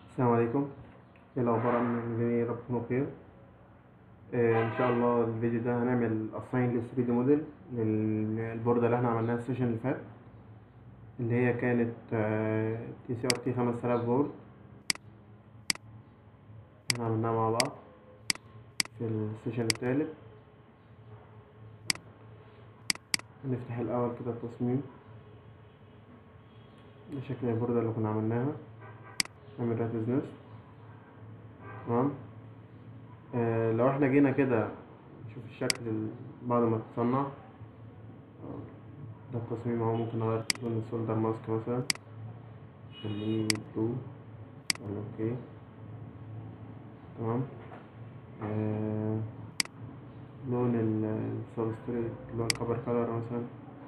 السلام عليكم ايه الاخبار عاملين ايه يا رب تكونوا بخير آه ان شاء الله الفيديو ده هنعمل اساين لل 3 دي موديل للبوردة اللي احنا عملناها السيشن اللي فات اللي هي كانت تي سي ار تي 5000 بورد احنا عملناها مع بعض في السيشن التالت هنفتح الاول كده التصميم ده شكل البوردة اللي كنا عملناها نعمل رات بزنس تمام آه لو احنا جينا كده نشوف الشكل ال- بعد ما تتصنع آه، ده التصميم اهو ممكن نغير لون السولدر ماسك مثلا خليه بلو ولا اوكي تمام آه لون السبستريت اللي هو الكبر كلر مثلا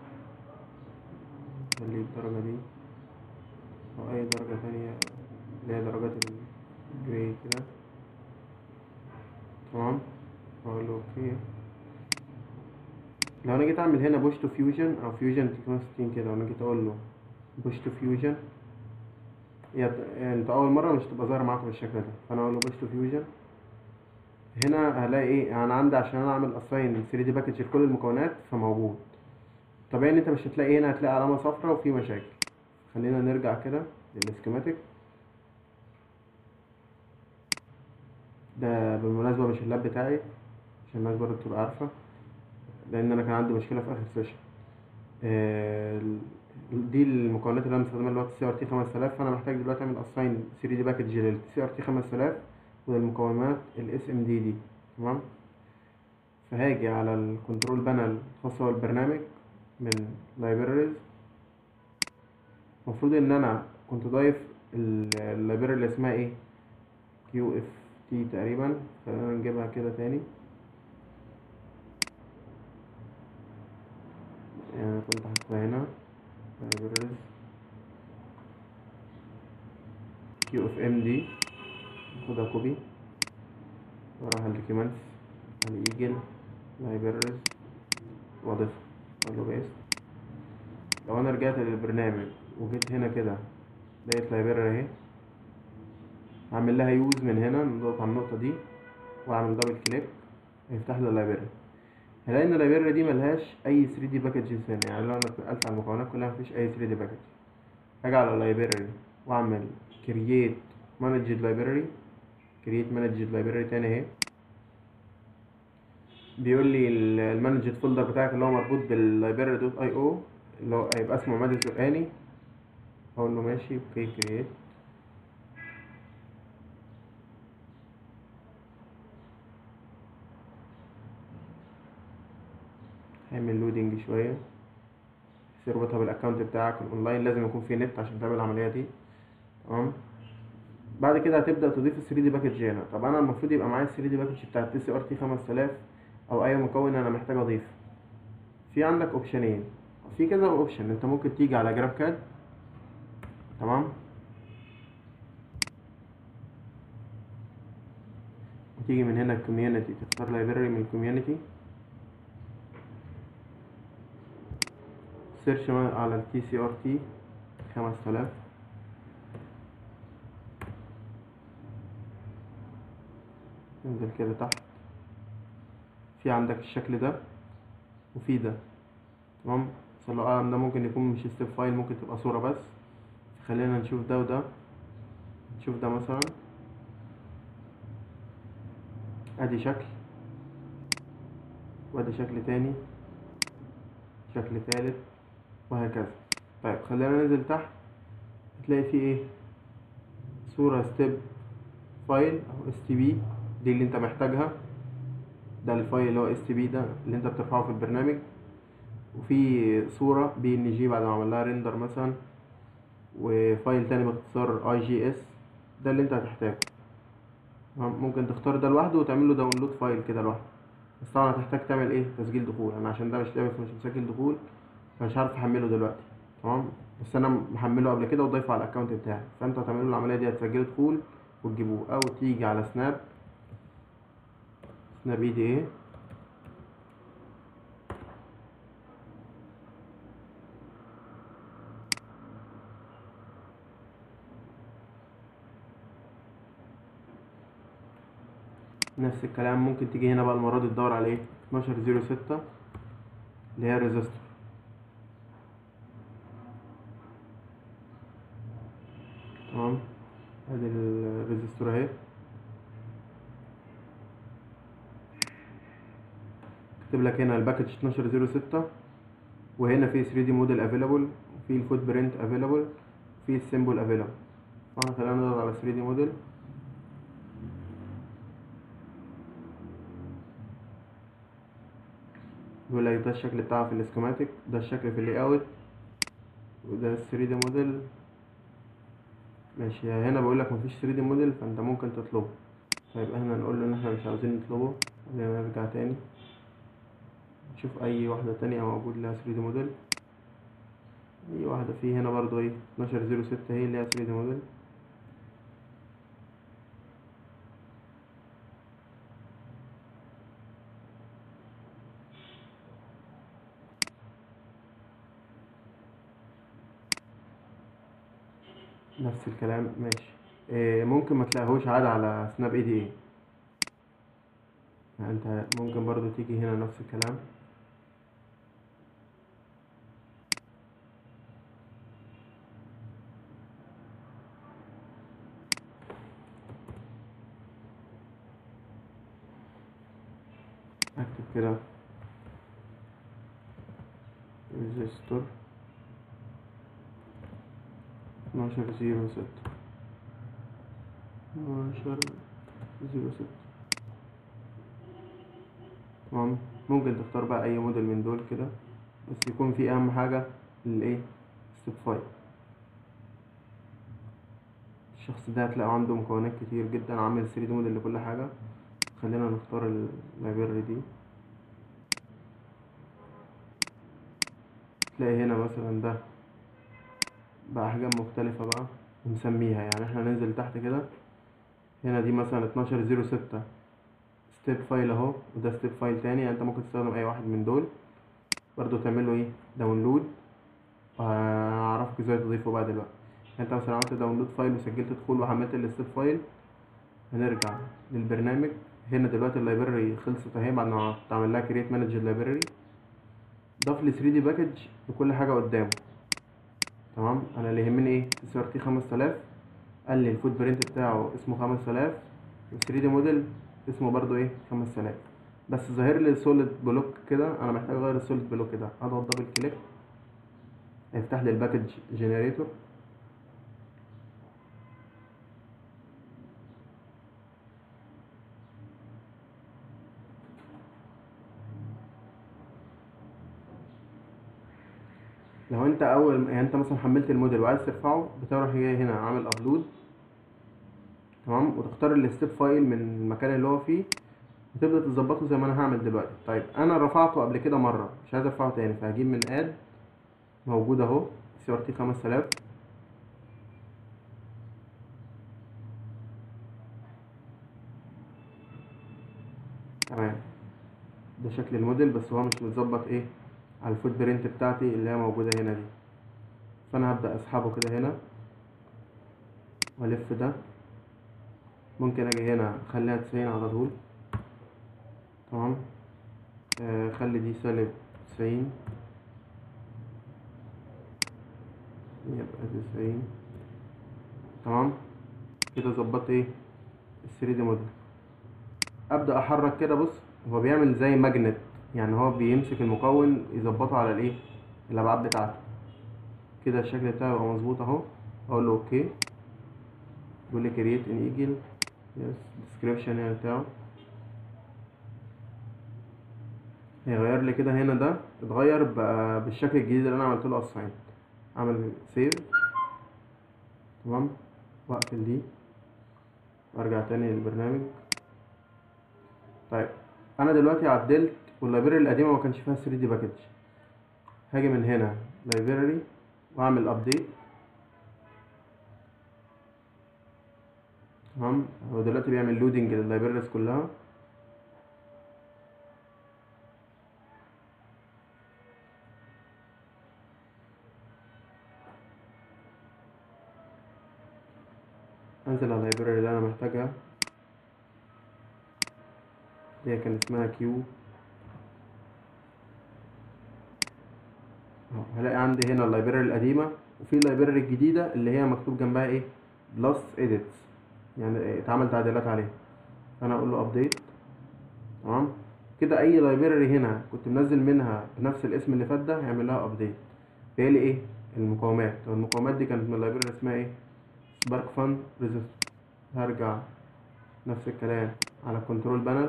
خليه الدرجة دي أو أي درجة تانية اللي هي درجات الجراي كده تمام أقول له أوكي لو أنا جيت أعمل هنا بوش تو فيوجن أو فيوجن 360 كده وأنا جيت أقول له بوش تو فيوجن أنت أول مرة مش تبقى ظاهرة معاك بالشكل ده فأنا أقول له بوش تو فيوجن هنا هلاقي إيه أنا عندي عشان أنا أعمل أساين 3 دي باكج لكل المكونات فموجود طبيعي إن أنت مش هتلاقي هنا هتلاقي علامة صفرا وفي مشاكل خلينا نرجع كده للسكيماتيك ده بالمناسبة مش اللاب بتاعي عشان الناس برضه تبقى عارفة لأن أنا كان عندي مشكلة في آخر سيشن آه، ال- دي المكونات اللي أنا مستخدمها دلوقتي سي ار تي 5000 فأنا محتاج دلوقتي أعمل أساين 3 دي باكج لل سي ار تي 5000 وللمقاومات الاس ام دي دي تمام فهاجي على الكنترول بانل الخاصة بالبرنامج من libraries المفروض ان انا كنت ضايف اللايبراري اللي اسمها ايه كيو اف تي تقريبا خلينا نجيبها كده تاني يعني كنت حاططها هنا libraries كيو اف ام دي خدها كوبي واروح على الدوكيومنتس على ايجل libraries واضيفها اقول له بيست لو انا رجعت للبرنامج وجيت هنا كده لقيت لايبراري اهي هعمل لها يوز من هنا نضغط على النقطة دي واعمل دبل كليك هيفتح لي اللايبراري هلاقي ان اللايبراري دي ملهاش اي 3 دي باكجز هنا يعني لو انا اتنقلت على المكونات كلها مفيش اي 3 دي باكج هاجي على اللايبراري واعمل كرييت مانجد لايبراري كرييت مانجد لايبراري تاني اهي بيقول لي المانجد فولدر بتاعك اللي هو مربوط باللايبراري دوت اي او اللي هو هيبقى اسمه عماد الزرقاني اقول له ماشي اوكي كرييت هيعمل لودنج شويه تربطها بالاكونت بتاعك الاونلاين لازم يكون في نت عشان تعمل العمليه دي تمام بعد كده هتبدا تضيف ال 3 دي باكج هنا طب انا المفروض يبقى معايا ال 3 دي باكج بتاع التي سي ار تي 5000 او اي مكون انا محتاج اضيفه في عندك اوبشنين في كذا اوبشن انت ممكن تيجي على جراب كاد تمام وتيجي من هنا الكوميونتي تختار لايبراري من الكوميونتي سيرش على التي سي ار تي 5000 انزل كده تحت في عندك الشكل ده وفي ده تمام بس الله اعلم ده ممكن يكون مش ستيب فايل ممكن تبقى صورة بس خلينا نشوف ده وده نشوف ده مثلا ادي شكل وادي شكل تاني شكل تالت وهكذا طيب خلينا ننزل تحت هتلاقي فيه ايه صورة ستيب فايل او اس تي بي دي اللي انت محتاجها ده الفايل اللي هو اس تي بي ده اللي انت بترفعه في البرنامج وفي صورة بي ان جي بعد ما عملناها ريندر مثلا وفايل تاني باختصار اي جي اس ده اللي انت هتحتاجه تمام؟ ممكن تختار ده لوحده وتعمل له داونلود فايل كده لوحده بس طبعا هتحتاج تعمل ايه تسجيل دخول انا عشان ده مش لابس مش مسجل دخول فمش عارف احمله دلوقتي تمام بس انا محمله قبل كده وضايفه على الاكونت بتاعي فانت هتعملوا العمليه دي هتسجلوا دخول وتجيبوه او تيجي على سناب سناب اي دي ايه نفس الكلام ممكن تيجي هنا بقى المرة دي تدور على ايه 1206 اللي هي الريزستور تمام ادي الريزستور اهي كاتب لك هنا الباكج 1206 وهنا في 3 دي موديل افيلابل وفي الفوت برنت افيلابل في السيمبل افيلابل طبعا خلينا نضغط على 3 دي موديل بيقول لك ده الشكل بتاعه في السكيماتيك ده الشكل في اللي اوت وده 3 دي موديل ماشي هنا بيقول لك مفيش 3 دي موديل فانت ممكن تطلبه طيب احنا نقول له ان احنا مش عاوزين نطلبه خلينا نرجع تاني نشوف اي واحدة تانية موجود لها 3 دي موديل اي واحدة في هنا برضو ايه 1206 هي اللي هي 3 دي موديل نفس الكلام ماشي إيه ممكن ما تلاقيهوش عاد على سناب اي دي اي يعني انت ممكن برضو تيجي هنا نفس الكلام اكتب كده ريجستور 12 زيرو ستة 12 زيرو ستة تمام ممكن تختار بقى اي موديل من دول كده بس يكون في اهم حاجة الايه ستيب فايل الشخص ده هتلاقي عنده مكونات كتير جدا عامل 3 دي موديل لكل حاجة خلينا نختار اللايبراري دي تلاقي هنا مثلا ده بأحجام مختلفة بقى ونسميها يعني احنا ننزل تحت كده هنا دي مثلا اتناشر زيرو ستة ستيب فايل اهو وده ستيب فايل تاني يعني انت ممكن تستخدم اي واحد من دول برضو تعمل له ايه داونلود وهعرفك ازاي تضيفه بقى دلوقتي يعني انت مثلا عملت داونلود فايل وسجلت دخول وحملت الستيب فايل هنرجع للبرنامج هنا دلوقتي اللايبراري خلصت اهي بعد ما تعمل لها كريت مانج اللايبراري ضاف لي 3 دي باكج لكل حاجه قدامه تمام انا اللي يهمني ايه اس ار تي 5000 قال لي الفوت برنت بتاعه اسمه 5000 و 3 دي موديل اسمه برضو ايه 5000 بس ظاهر لي سوليد بلوك كده انا محتاج اغير السوليد بلوك ده اضغط دبل كليك هيفتح لي الباكج جنريتور لو انت اول يعني انت مثلا حملت الموديل وعايز ترفعه بتروح جاي هنا عامل ابلود تمام وتختار الستيب فايل من المكان اللي هو فيه وتبدا تظبطه زي ما انا هعمل دلوقتي طيب انا رفعته قبل كده مره مش عايز ارفعه تاني فهجيب من اد موجود اهو سي ار تي 5000 تمام ده شكل الموديل بس هو مش متظبط ايه على الفوت برنت بتاعتي اللي هي موجودة هنا دي فانا هبدأ اسحبه كده هنا والف ده ممكن اجي هنا اخليها تسعين على طول تمام آه، خلي دي سالب تسعين يبقى تسعين تمام كده ظبطت ايه الثري دي موديل ابدأ احرك كده بص هو بيعمل زي ماجنت يعني هو بيمسك المكون يظبطه على الايه الابعاد بتاعته كده الشكل بتاعه يبقى مظبوط اهو اقول له اوكي يقول لي كرييت ان ايجل يس ديسكريبشن يعني بتاعه هيغير لي كده هنا ده اتغير بقى بالشكل الجديد اللي انا عملت له اساين اعمل سيف تمام واقفل دي وارجع تاني للبرنامج طيب انا دلوقتي عدلت واللايبراري القديمه ما كانش فيها 3 دي باكج هاجي من هنا لايبراري واعمل ابديت تمام هو دلوقتي بيعمل لودنج لللايبراريز كلها انزل على اللايبراري اللي انا محتاجها اللي هي كان اسمها كيو اهو هلاقي عندي هنا اللايبراري القديمة وفي اللايبراري الجديدة اللي هي مكتوب جنبها ايه بلس edits يعني إيه، اتعمل تعديلات عليها فانا اقول له ابديت تمام كده اي لايبراري هنا كنت منزل منها بنفس الاسم اللي فات ده هيعمل لها ابديت بيقول لي ايه المقاومات والمقاومات دي كانت من اللايبراري اسمها ايه سبارك فان ريزيستور هرجع نفس الكلام على الكنترول بانل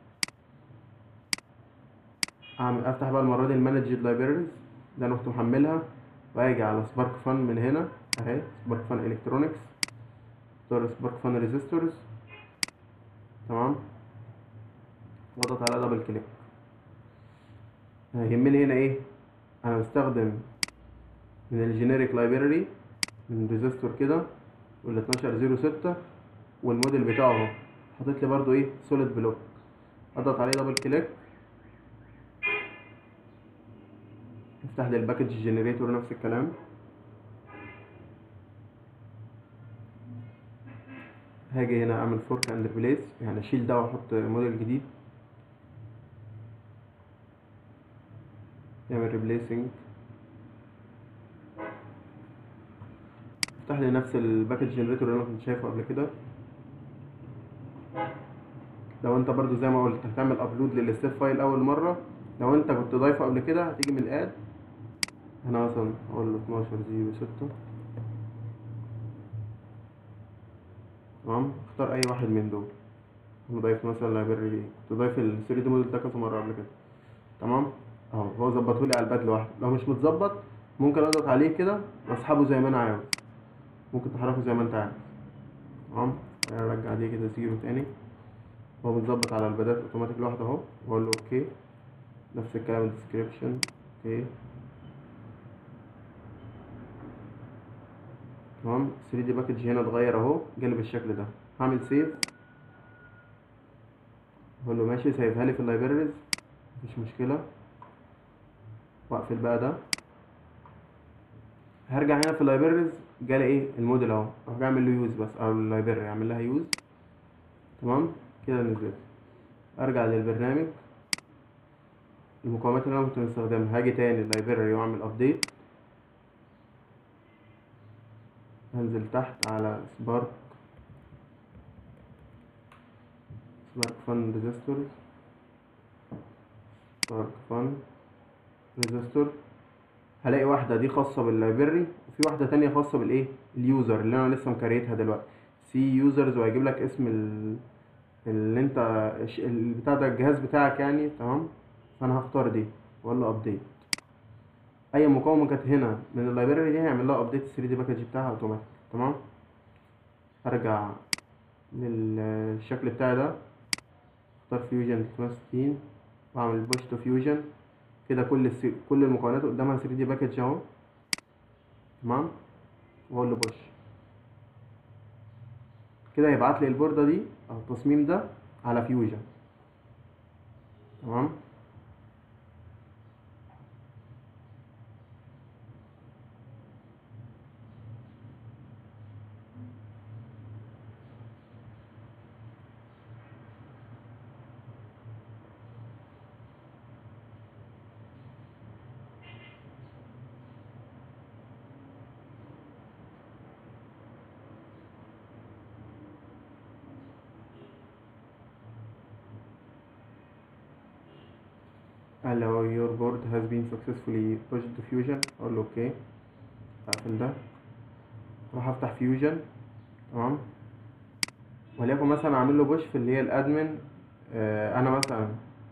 اعمل افتح بقى المره دي المانجد لايبراريز ده انا كنت محملها واجي على سبارك فان من هنا اهي سبارك فان الكترونكس اختار سبارك فان ريزيستورز تمام واضغط على دبل كليك هيهمني هنا ايه انا بستخدم من الجينيريك لايبراري من ريزيستور كده وال 1206 والموديل بتاعه اهو حاطط لي برضو ايه سوليد بلوك اضغط عليه دبل كليك افتح لي الباكج جنريتور نفس الكلام هاجي هنا اعمل فورك اند ريبليس يعني اشيل ده واحط موديل جديد يعمل ريبليسنج افتح لي نفس الباكج جنريتور اللي انا كنت شايفه قبل كده لو انت برضو زي ما قلت هتعمل ابلود للستيب فايل اول مره لو انت كنت ضايفه قبل كده هتيجي من الاد هنا مثلا اقول له 12 زيرو 6 تمام اختار اي واحد من دول انا ضايف مثلا لايبرري كنت ضايف ال 3 دي موديل ده كذا مره قبل كده تمام اهو هو ظبطه لي على الباد لوحده لو مش متظبط ممكن اضغط عليه كده واسحبه زي ما انا عاوز ممكن تحركه زي ما انت عايز تمام ارجع دي كده زيرو تاني هو متظبط على البدات اوتوماتيك لوحده اهو واقول له اوكي نفس الكلام الديسكريبشن اوكي تمام 3 دي باكج هنا اتغير اهو جالي بالشكل ده هعمل سيف اقول له ماشي سيفها لي في اللايبريز مفيش مشكله واقفل بقى ده هرجع هنا في اللايبريز جالي ايه الموديل اهو اروح اعمل له يوز بس او اللايبرري اعمل لها يوز تمام كده نزلت ارجع للبرنامج المقاومات اللي انا كنت مستخدمها هاجي تاني اللايبرري واعمل ابديت هنزل تحت على سبارك سبارك فان ريزيستورز سبارك فان ريزيستور هلاقي واحدة دي خاصة باللايبرري وفي واحدة تانية خاصة بالايه اليوزر اللي انا لسه مكريتها دلوقتي سي يوزرز وهيجيب لك اسم ال... اللي انت الش- البتاع ده الجهاز بتاعك يعني تمام فانا هختار دي واقول له ابديت اي مقاومه كانت هنا من اللايبراري دي هيعمل لها ابديت 3 دي باكج بتاعها اوتوماتيك تمام ارجع للشكل بتاعي ده اختار فيوجن 360 واعمل بوش تو فيوجن كده كل الس... كل المكونات قدامها 3 دي باكج اهو تمام واقول له بوش كده هيبعت لي البوردة دي او التصميم ده على فيوجن تمام قال لي هو your board has been successfully pushed to fusion اقول له اوكي اقفل ده اروح افتح فيوجن تمام وليكن مثلا اعمل له بوش في اللي هي الادمن آه انا مثلا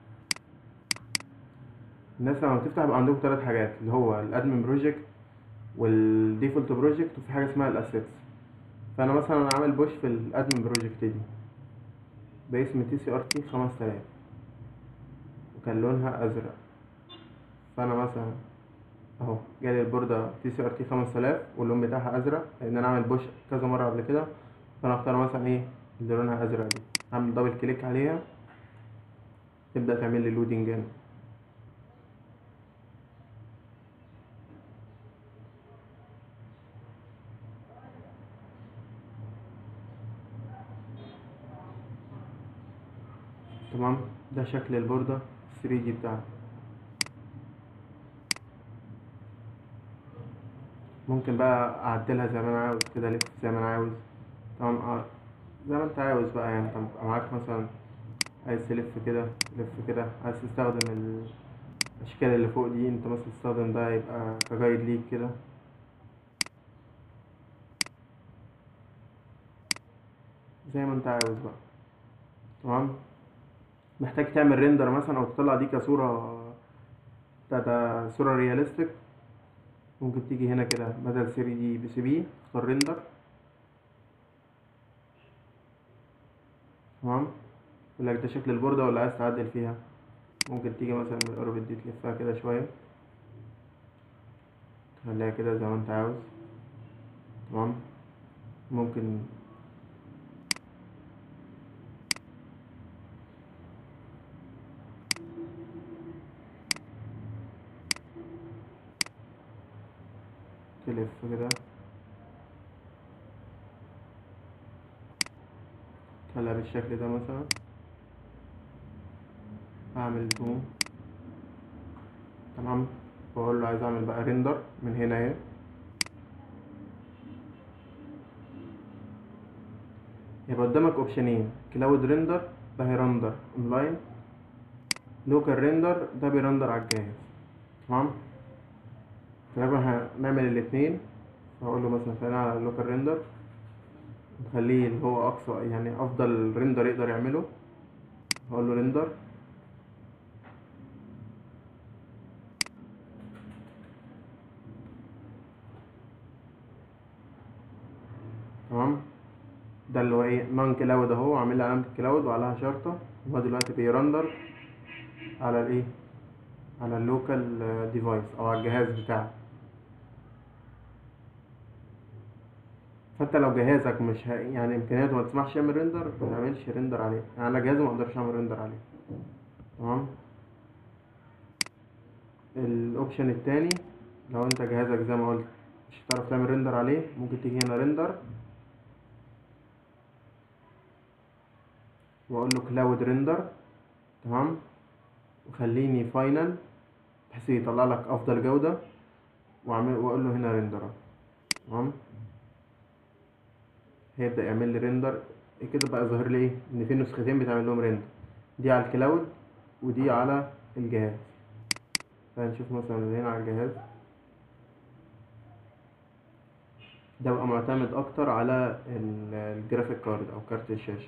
الناس لما بتفتح بيبقى عندهم ثلاث حاجات اللي هو الادمن بروجكت والديفولت بروجكت وفي حاجه اسمها الاسيتس فانا مثلا عامل بوش في الادمن بروجكت دي باسم تي سي ار تي 5000 وكان لونها ازرق فانا مثلا اهو جالي البوردة تي سي ار تي 5000 واللون بتاعها ازرق لان انا عامل بوش كذا مرة قبل كده فانا اختار مثلا ايه اللي لونها ازرق دي اعمل دبل كليك عليها تبدأ تعمل لي لودنج هنا تمام ده شكل البوردة 3 دي بتاعها ممكن بقى اعدلها زي ما انا عاوز كده الف زي ما انا عاوز تمام اه زي ما انت عاوز بقى يعني انت بيبقى معاك مثلا عايز تلف كده تلف كده عايز تستخدم الاشكال اللي فوق دي انت مثلا تستخدم ده يبقى كجايد ليك كده زي ما انت عاوز بقى تمام محتاج تعمل ريندر مثلا او تطلع دي كصورة بتاع ده صورة رياليستيك ممكن تيجي هنا كده بدل 3 دي بي سي بي تختار ريندر تمام يقول لك ده شكل البوردة ولا عايز تعدل فيها ممكن تيجي مثلا من الاوربت دي تلفها كده شوية تخليها كده زي ما انت عاوز تمام ممكن تلف كده تخليها بالشكل ده مثلا اعمل زوم تمام واقول له عايز اعمل بقى ريندر من هنا اهي يبقى قدامك اوبشنين كلاود ريندر ده هيرندر اونلاين لوكال ريندر ده بيرندر على الجهاز تمام فنبقى هنعمل الاتنين هقول له مثلا خلينا على اللوكال ريندر نخليه اللي هو اقصى يعني افضل ريندر يقدر يعمله هقول له ريندر تمام ده اللي هو ايه نون كلاود اهو عامل لي علامة الكلاود وعليها شرطة هو دلوقتي بيرندر على الايه على اللوكال ديفايس او على الجهاز بتاعك فانت لو جهازك مش ه... يعني امكانياته ما تسمحش يعمل ريندر ما تعملش ريندر عليه يعني انا جهازي ما اقدرش اعمل ريندر عليه تمام الاوبشن التاني لو انت جهازك زي ما قلت مش هتعرف تعمل ريندر عليه ممكن تيجي هنا ريندر واقول له كلاود ريندر تمام وخليني فاينل بحيث يطلع لك افضل جودة واعمل واقول له هنا ريندر تمام هيبدأ يعمل لي ريندر كده بقى ظاهر لي ايه ان في نسختين بتعمل لهم ريندر دي على الكلاود ودي على الجهاز فهنشوف مثلا هنا على الجهاز ده بقى معتمد اكتر على الجرافيك كارد او كارت الشاشة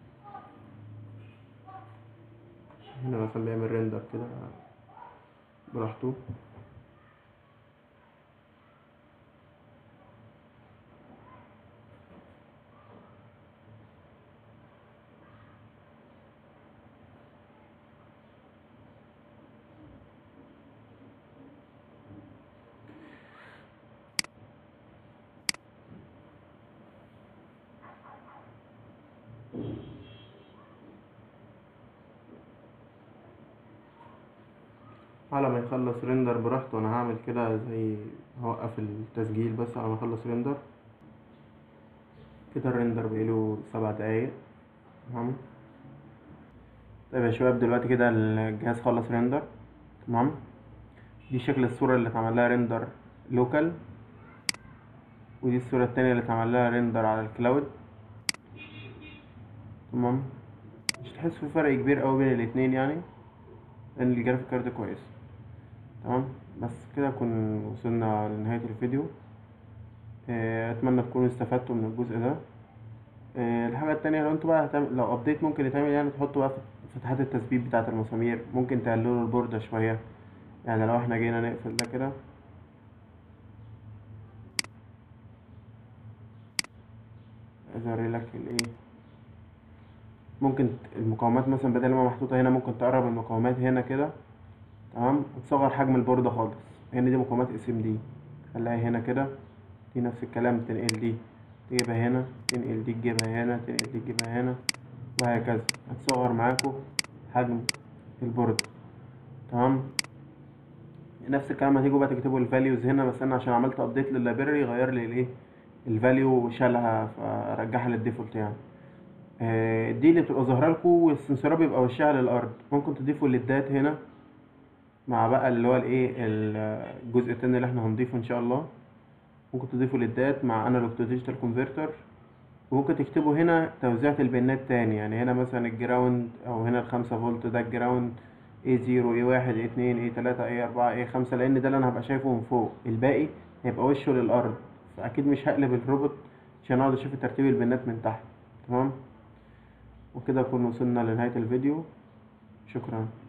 هنا مثلا بيعمل ريندر كده براحته على ما يخلص ريندر براحته انا هعمل كده زي هوقف التسجيل بس على ما يخلص ريندر كده الريندر بقيله سبع دقايق تمام طيب يا شباب دلوقتي كده الجهاز خلص ريندر تمام دي شكل الصورة اللي اتعمل لها ريندر لوكال ودي الصورة التانية اللي اتعمل لها ريندر على الكلاود تمام مش تحس في فرق كبير اوي بين الاتنين يعني لان الجرافيك كارد كويس تمام بس كده نكون وصلنا لنهاية الفيديو آه، اتمنى تكونوا استفدتوا من الجزء ده آه، الحاجة التانية لو انتوا بقى هتعمل لو ابديت ممكن يتعمل يعني تحطوا بقى فتحات التثبيت بتاعة المسامير ممكن تقللوا البوردة شوية يعني لو احنا جينا نقفل ده كده اظهر لك الايه ممكن المقاومات مثلا بدل ما محطوطة هنا ممكن تقرب المقاومات هنا كده تمام وتصغر حجم البوردة خالص هنا دي مقاومات اس ام دي خليها هنا كده دي نفس الكلام تنقل دي تجيبها هنا تنقل دي تجيبها هنا تنقل دي تجيبها هنا وهكذا هتصغر معاكم حجم البوردة تمام نفس الكلام هتيجوا بقى تكتبوا الفاليوز هنا بس انا عشان عملت ابديت لللايبراري غير لي الايه الفاليو شالها فرجعها للديفولت يعني آه، دي اللي بتبقى ظاهره لكم والسنسورات بيبقى وشها للارض ممكن تضيفوا الليدات هنا مع بقى اللي هو الايه الجزء التاني اللي احنا هنضيفه ان شاء الله ممكن تضيفوا ليدات مع انالوج تو ديجيتال كونفرتر وممكن تكتبوا هنا توزيعة البيانات تاني يعني هنا مثلا الجراوند او هنا الخمسة فولت ده الجراوند اي زيرو اي واحد اي اتنين اي تلاتة اي اربعة اي خمسة لان ده اللي انا هبقى شايفه من فوق الباقي هيبقى وشه للارض فاكيد مش هقلب الروبوت عشان اقعد اشوف ترتيب البيانات من تحت تمام وكده نكون وصلنا لنهاية الفيديو شكرا